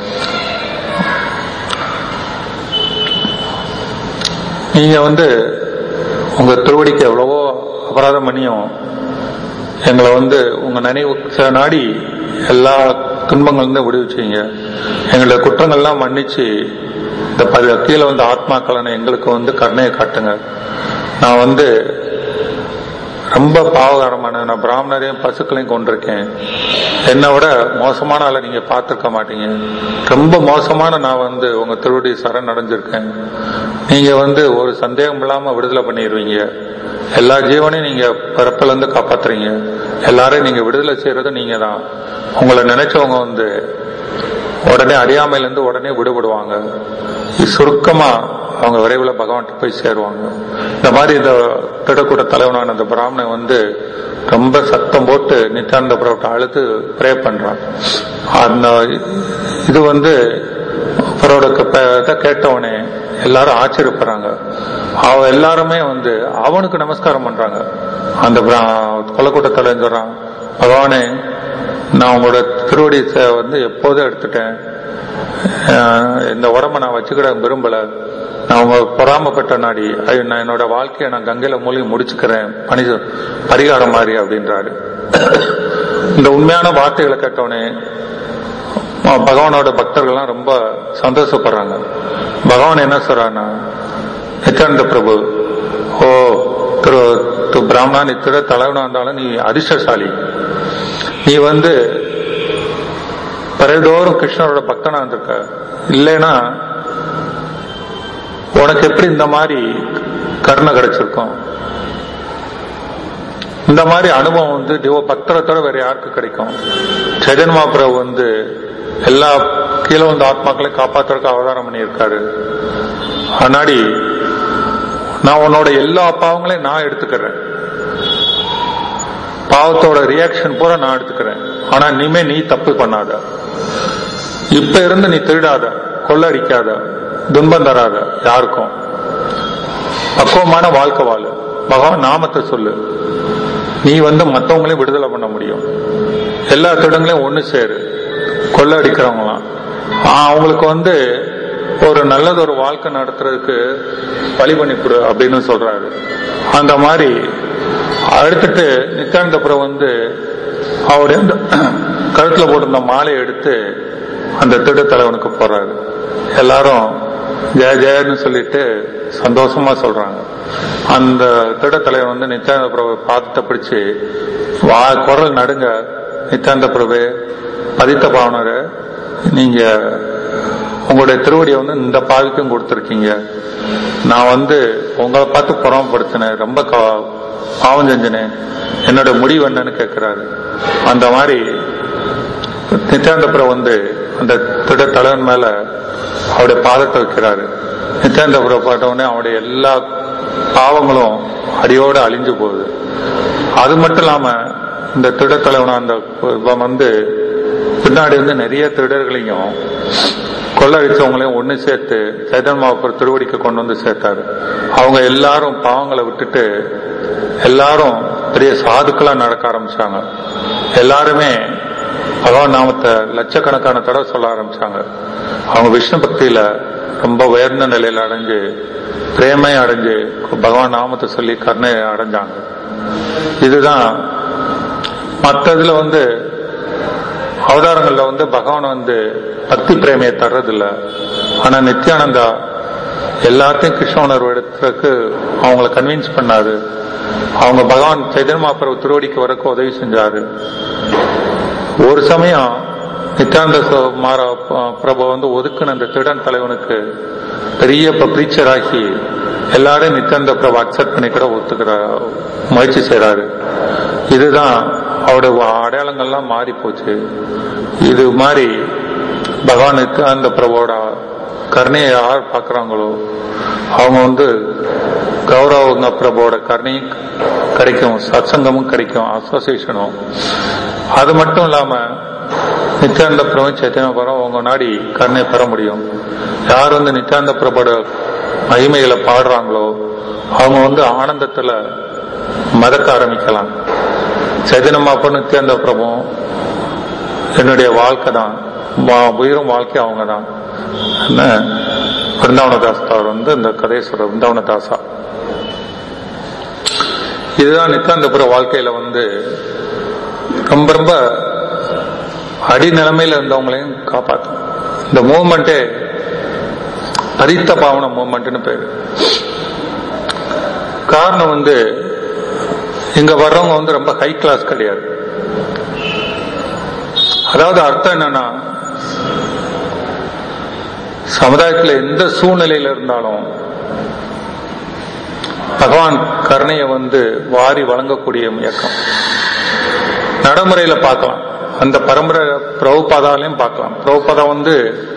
நீங்க வந்து உங்க திருவடிக்கு எவ்வளவோ அபராதம் பண்ணியும் எங்களை வந்து உங்க நினைவு நாடி எல்லா துன்பங்கள்ந்து விடுவிச்சீங்க எங்களுடைய குற்றங்கள்லாம் மன்னிச்சு இந்த ப- கீழே வந்து ஆத்மாக்களான எங்களுக்கு வந்து கருணையை காட்டுங்க நான் வந்து ரொம்ப பாவகாரமான நான் பிராமணரையும் பசுக்களையும் கொண்டிருக்கேன் என்னை விட மோசமான ஆளை நீங்க பார்த்திருக்க மாட்டீங்க ரொம்ப மோசமான நான் வந்து உங்க திருவடி சரண் அடைஞ்சிருக்கேன் நீங்க வந்து ஒரு சந்தேகம் இல்லாம விடுதலை பண்ணிடுவீங்க எல்லா ஜீவனையும் நீங்க பிறப்புல இருந்து காப்பாத்துறீங்க எல்லாரையும் நீங்க விடுதலை செய்யறது நீங்க தான் உங்களை நினைச்சவங்க வந்து உடனே அறியாமையில இருந்து உடனே விடுபடுவாங்க இது சுருக்கமா அவங்க விரைவில் பகவான்கிட்ட போய் சேருவாங்க இந்த மாதிரி இந்த திடக்கூட தலைவனான இந்த பிராமணன் வந்து ரொம்ப சத்தம் போட்டு நித்யானந்த பிரபுட்ட அழுது ப்ரே பண்றான் அந்த இது வந்து அவரோட க- இதை கேட்டவனே எல்லாரும் ஆச்சரியப்படுறாங்க அவ எல்லாருமே வந்து அவனுக்கு நமஸ்காரம் பண்றாங்க அந்த பிரா- கொல்லக்கூட்ட தலைவன் சொல்றான் பகவானே நான் உங்களோட திருவடி ச- வந்து எப்போதும் எடுத்துட்டேன் அஹ் இந்த உடம்ப நான் வச்சுக்கிட விரும்பல நான் உங்க பொறாமப்பட்ட நாடி ஐயோ, நான் என்னோட வாழ்க்கையை நான் கங்கையில மூழ்கி முடிச்சுக்கிறேன் பணி பரிகாரம் மாதிரி அப்படின்றாரு இந்த உண்மையான வார்த்தைகளை கேட்டவனே அஹ் பகவானோட பக்தர்கள்லாம் ரொம்ப சந்தோஷப்படுறாங்க பகவான் என்ன சொல்றான்னா நித்யானந்த பிரபு ஓ திரு திரு பிராமணா நீ திரு தலைவனா இருந்தாலும் நீ அதிர்ஷ்டசாலி நீ வந்து பிறதோறும் கிருஷ்ணரோட பக்தனா இருந்திருக்க இல்லைன்னா உனக்கு எப்படி இந்த மாதிரி கருணை கிடைச்சிருக்கும் இந்த மாதிரி அனுபவம் வந்து திவ பக்தரத்தோட வேற யாருக்கு கிடைக்கும் சைதன் மகாபிரபு வந்து எல்லா கீழே வந்த ஆத்மாக்களையும் காப்பாத்துறதுக்கு அவதாரம் பண்ணியிருக்காரு அதனாடி நான் உன்னோட எல்லா பாவங்களையும் நான் எடுத்துக்கிறேன் பாவத்தோட ரியாக்ஷன் பூரா நான் எடுத்துக்கிறேன் ஆனா இனிமே நீ தப்பு பண்ணாத இப்ப இருந்து நீ திருடாத கொள்ளடிக்காத துன்பம் தராத யாருக்கும் பக்குவமான வாழ்க்கை வாழு பகவான் நாமத்தை சொல்லு நீ வந்து மத்தவங்களையும் விடுதலை பண்ண முடியும் எல்லா திருடங்களையும் ஒண்ணு சேரு கொள்ள அடிக்கிறவங்களாம் அவங்களுக்கு வந்து ஒரு நல்லது ஒரு வாழ்க்கை நடத்துறதுக்கு வழி பண்ணி கொடு அப்படின்னு சொல்றாரு அந்த மாதிரி அடுத்துட்டு நித்யானந்தபுரம் வந்து அவர் இந்த கழுத்துல போட்டிருந்த மாலையை எடுத்து அந்த திட்ட தலைவனுக்கு போறாரு எல்லாரும் ஜெய ஜெயன்னு சொல்லிட்டு சந்தோஷமா சொல்றாங்க அந்த திட்ட தலைவன் வந்து நித்யானந்த பிரபு பாதத்தை பிடிச்சு வா குரல் நடுங்க நித்யானந்த பிரபு பதித்த பாவனரு நீங்க உங்களுடைய திருவடியை வந்து இந்த பாவிக்கும் கொடுத்துருக்கீங்க நான் வந்து உங்களை பார்த்து புறமப்படுத்தினேன் ரொம்ப க- பாவம் செஞ்சினேன் என்னோட முடிவு என்னன்னு கேட்கிறாரு அந்த மாதிரி நித்யானந்தபுரம் வந்து அந்த திட தலைவன் மேல அவருடைய பாதத்தை வைக்கிறாரு நித்யானந்தபுரம் பார்த்தவொடனே அவருடைய எல்லா பாவங்களும் அடியோட அழிஞ்சு போகுது அது மட்டும் இல்லாம இந்த திட தலைவன் அந்த இவன் வந்து பின்னாடி வந்து நிறைய திருடர்களையும் கொள்ளடிச்சவங்களையும் ஒண்ணு சேர்த்து சைதன் மாவப்பர் திருவடிக்கு கொண்டு வந்து சேர்த்தாரு அவங்க எல்லாரும் பாவங்களை விட்டுட்டு எல்லாரும் பெரிய சாதுக்களா நடக்க ஆரம்பிச்சாங்க எல்லாருமே பகவான் நாமத்தை லட்சக்கணக்கான தடவை சொல்ல ஆரம்பிச்சாங்க அவங்க விஷ்ணு பக்தியில ரொம்ப உயர்ந்த நிலையில அடைஞ்சு பிரேமை அடைஞ்சு பகவான் நாமத்தை சொல்லி கருணை அடைஞ்சாங்க இதுதான் மற்ற இதுல வந்து அவதாரங்கள்ல வந்து பகவான் வந்து பக்தி பிரேமையை தர்றதில்ல ஆனா நித்யானந்தா எல்லாத்தையும் கிருஷ்ண உணர்வு எடுத்துறதுக்கு அவங்கள கன்வின்ஸ் பண்ணாரு அவங்க பகவான் சைதன்ய மாப்பிரபு திருவடிக்கு வரக்கு உதவி செஞ்சாரு ஒரு சமயம் நித்யானந்த ச- மாரா ப- பிரபு வந்து ஒதுக்குன அந்த திருடன் தலைவனுக்கு பெரிய பிரீச்சர் ஆகி எல்லாரும் நித்யானந்த பிரபு அக்செப்ட் பண்ணி கூட ஒத்துக்கிற முயற்சி செய்றாரு இதுதான் அவருடைய வ- அடையாளங்கள்லாம் மாறி போச்சு இது மாதிரி பகவான் நித்யானந்த பிரபுவோட கருணையை யார் பார்க்கறாங்களோ அவங்க வந்து கௌரவங்க பிரபுவோட கருணையும் கிடைக்கும் சத்சங்கமும் கிடைக்கும் அசோசியேஷனும் அது மட்டும் இல்லாம நித்யானந்த பிரபு சைத்தன்ய பரம் அவங்க நாடி கருணை பெற முடியும் யார் வந்து நித்யானந்த பிரபோட மகிமைகளை பாடுறாங்களோ அவங்க வந்து ஆனந்தத்துல மதக்க ஆரம்பிக்கலாம் சைதன்ய மாப்ப நித்யானந்த பிரபுவும் என்னுடைய வாழ்க்கை தான் வா- உயிரும் வாழ்க்கை அவங்க தான் என்ன பிருந்தாவனதாஸ் அவர் வந்து இந்த கதையை சொல்ற பிருந்தாவனதாசா இதுதான் நித்யானந்தபுர வாழ்க்கையில வந்து ரொம்ப ரொம்ப அடிநிலைமையில இருந்தவங்களையும் காப்பாற்றும் இந்த மூவ்மெண்டே பரித்த பாவன மூவ்மெண்ட்னு பேரு காரணம் வந்து இங்க வர்றவங்க வந்து ரொம்ப ஹை கிளாஸ் கிடையாது அதாவது அர்த்தம் என்னன்னா சமுதாயத்துல எந்த சூழ்நிலையில இருந்தாலும் பகவான் கருணையை வந்து வாரி வழங்கக்கூடிய இயக்கம் நடைமுறையில பார்க்கலாம் அந்த பரம்பரை பிரபுபாதாலையும் பார்க்கலாம் பிரபுபாதா வந்து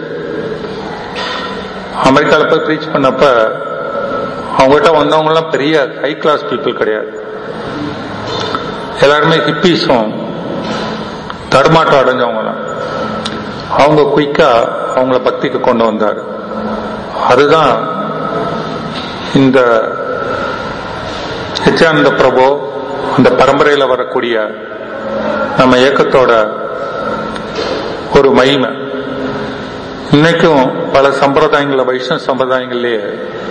அமெரிக்கால போய் ப்ரீச் பண்ணப்ப அவங்ககிட்ட வந்தவங்க எல்லாம் பெரிய ஹை கிளாஸ் பீப்புள் கிடையாது எல்லாருமே ஹிப்பீஸும் தடுமாட்டம் அடைஞ்சவங்க தான் அவங்க குயிக்கா அவங்கள பக்திக்கு கொண்டு வந்தார் அதுதான் இந்த நித்யானந்த பிரபு அந்த பரம்பரையில வரக்கூடிய நம்ம இயக்கத்தோட ஒரு மகிமை இன்னைக்கும் பல சம்பிரதாயங்கள வைஷ்ணவ சம்பிரதாயங்கள்லயே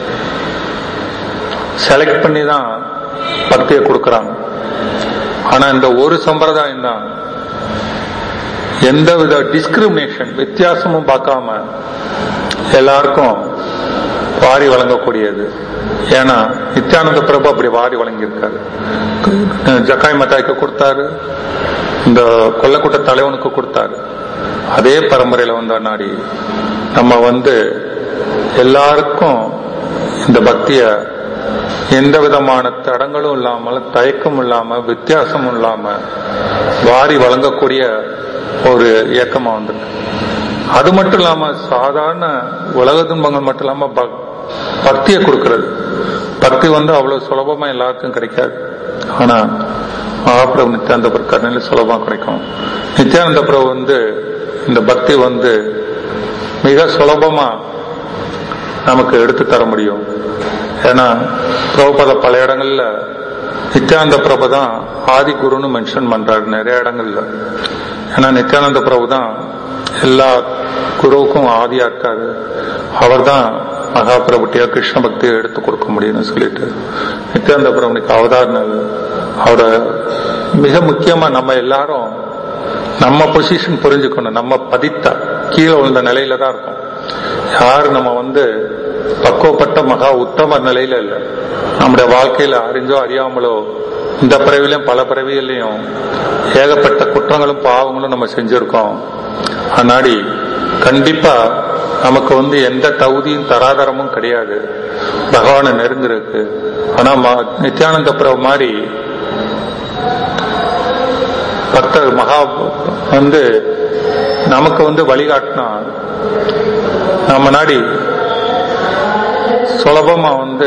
செலக்ட் பண்ணி தான் பக்தியை கொடுக்கறாங்க ஆனா இந்த ஒரு சம்பிரதாயம் தான் எந்தவித டிஸ்கிரிமினேஷன் வித்தியாசமும் பார்க்காம எல்லாருக்கும் வாரி வழங்கக்கூடியது ஏன்னா நித்யானந்த பிரபு அப்படி வாரி வழங்கியிருக்காரு ஜக்காய் மத்தாய்க்கு கொடுத்தாரு இந்த கொல்லக்கூட்ட தலைவனுக்கு கொடுத்தாரு அதே பரம்பரையில வந்த நாடி நம்ம வந்து எல்லாருக்கும் இந்த பக்திய எந்த விதமான தடங்களும் இல்லாமல் தயக்கம் இல்லாம வித்தியாசமும் இல்லாம வாரி வழங்கக்கூடிய ஒரு இயக்கமா வந்திருக்கு அது மட்டும் இல்லாம சாதாரண உலக துன்பங்கள் மட்டும் இல்லாம பக்- பக்தியை கொடுக்கிறது பக்தி வந்து அவ்வளவு சுலபமா எல்லாருக்கும் கிடைக்காது ஆனா மகாபிரபு நித்யானந்த பிரபு கருணையில சுலபமா கிடைக்கும் நித்யானந்த பிரபு வந்து இந்த பக்தி வந்து மிக சுலபமா நமக்கு எடுத்து தர முடியும் ஏன்னா பிரபுபத பல இடங்கள்ல நித்யானந்த பிரபு தான் ஆதி குருன்னு மென்ஷன் பண்றாரு நிறைய இடங்கள்ல ஏன்னா நித்யானந்த பிரபு தான் எல்லா குருவுக்கும் ஆதியா இருக்காரு அவர் தான் மகாபிரபுட்டியா கிருஷ்ண பக்தியை எடுத்து கொடுக்க முடியும்னு சொல்லிட்டு நித்யானந்த பிரபுனுக்கு அவதாரணம் அவரோட மிக முக்கியமா நம்ம எல்லாரும் நம்ம பொசிஷன் புரிஞ்சுக்கணும் நம்ம பதித்த கீழே விழுந்த நிலையில தான் இருக்கும் யாரு நம்ம வந்து பக்குவப்பட்ட மகா உத்தம நிலையில இல்ல நம்முடைய வாழ்க்கையில அறிஞ்சோ அறியாமலோ இந்த பிறவிலையும் பல பிறவிகளையும் ஏகப்பட்ட குற்றங்களும் பாவங்களும் நம்ம செஞ்சிருக்கோம் அன்னாடி கண்டிப்பா நமக்கு வந்து எந்த தகுதியும் தராதரமும் கிடையாது பகவானை நெருங்குறதுக்கு ஆனா ம- நித்யானந்த பிரபு மாதிரி பக்தர் மகா வந்து நமக்கு வந்து வழிகாட்டினா நம்ம நாடி சுலபமா வந்து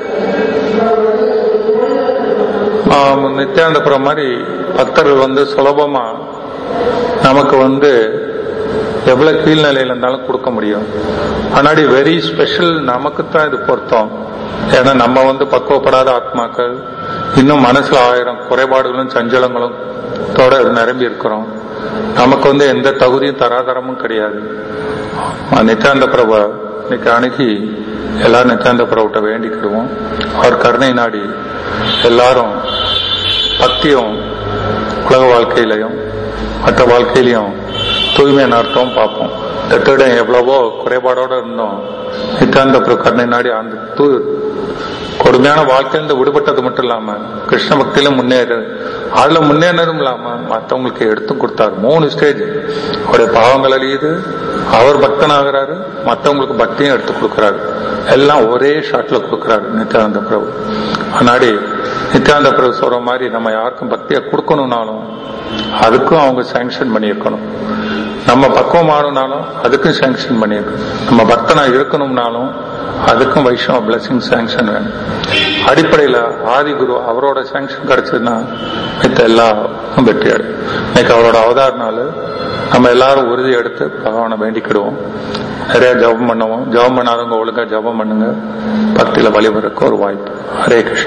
ஆம், நித்யானந்தபுரம் மாதிரி பக்தர்கள் வந்து சுலபமா நமக்கு வந்து எவ்வளவு கீழ்நிலையில இருந்தாலும் கொடுக்க முடியும் ஆனாடி வெரி ஸ்பெஷல் நமக்கு தான் இது பொருத்தம் ஏன்னா நம்ம வந்து பக்குவப்படாத ஆத்மாக்கள் இன்னும் மனசுல ஆயிரம் குறைபாடுகளும் சஞ்சலங்களும் தோட நிரம்பி இருக்கிறோம் நமக்கு வந்து எந்த தகுதியும் தராதரமும் கிடையாது ஆஹ் நித்யானந்த பிரபு இன்னைக்கு அணுகி எல்லாரும் நித்யானந்த பிரபுட்ட வேண்டிக்கிடுவோம் அவர் கருணை நாடி எல்லாரும் பக்தியும் உலக வாழ்க்கையிலையும் மற்ற வாழ்க்கையிலையும் தூய்மை நடத்தவும் பார்ப்போம் இந்த திருடன் எவ்வளவோ குறைபாடோட இருந்தோம் நித்யானந்த பிரபு கருணை நாடி அந்த தூ கொடுமையான வாழ்க்கையிலிருந்து விடுபட்டது மட்டும் இல்லாம கிருஷ்ண பக்தியில முன்னேறு அதுல முன்னேறதும் இல்லாம மத்தவங்களுக்கு எடுத்து கொடுத்தாரு மூணு ஸ்டேஜ் அவருடைய பாவங்கள் அழியுது அவர் பக்தனாகிறாரு மத்தவங்களுக்கு பக்தியும் எடுத்து கொடுக்கறாரு எல்லாம் ஒரே ஷாட்ல கொடுக்கறாரு நித்யானந்த பிரபு முன்னாடி நித்யானந்த பிரபு சொல்ற மாதிரி நம்ம யாருக்கும் பக்தியை கொடுக்கணும்னாலும் அதுக்கும் அவங்க சாங்ஷன் பண்ணியிருக்கணும் நம்ம பக்குவமானாலும் அதுக்கும் சாங்ஷன் பண்ணியிருக்கணும் நம்ம பக்தனா இருக்கணும்னாலும் அதுக்கும் வைஷ்ணவ பிளஸிங் சாங்ஷன் வேணும் அடிப்படையில ஆதி குரு அவரோட சாங்ஷன் கிடைச்சதுன்னா மித்த எல்லாம் வெற்றியாடு இன்னைக்கு அவரோட அவதார நாள் நம்ம எல்லாரும் உறுதி எடுத்து பகவானை வேண்டிக்கிடுவோம் நிறைய ஜபம் பண்ணுவோம் ஜபம் பண்ணாதவங்க ஒழுங்கா ஜபம் பண்ணுங்க பக்தியில வழிபடுறதுக்கு ஒரு வாய்ப்பு ஹரே கிருஷ்ணா